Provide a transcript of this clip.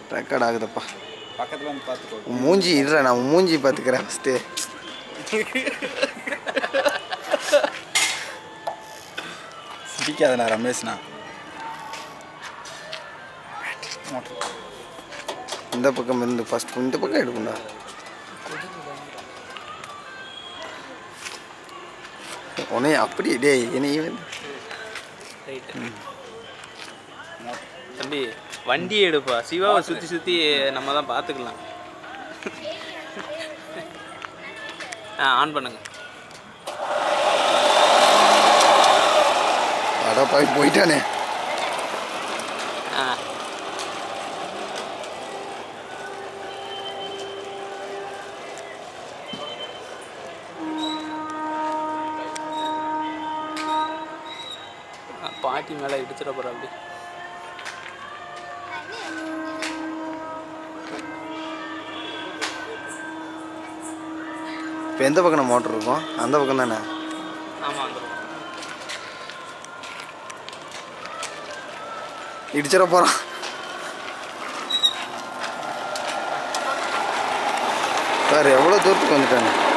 Record ஆகுதுப்பா பக்கத்தில் வந்து பார்த்துக்கோ உன் மூஞ்சி இருடா நான் உன் மூஞ்சி பார்த்துக்கிறேன் ஃபஸ்ட்டு சிரிக்காதண்ணா ரமேஷ்ண்ணா மோட்டர் இந்த பக்கம் இருந்து ஃபஸ்ட் இந்த பக்கம் எடுக்கும்டா உன்னை அப்படி டேய் என்னையும் வந்து ரைட்டு தம்பி வண்டி எடுப்பா சிவாவை சுற்றி சுற்றி நம்ம தான் பார்த்துக்கலாம் ஆ ஆன் பண்ணுங்க அடப்பாய் போயிட்டானே ஆ ஆ, பாட்டி மேலே இடிச்சிட போகிற அப்படி இப்போ எந்த பக்கம் மோட்டர் இருக்கும் அந்த பக்கம் தானே ஆமாம் அந்த பக்கம். இடிச்சிட போகிறான் சார் எவ்வளோ தூரத்துக்கு வந்துட்டானே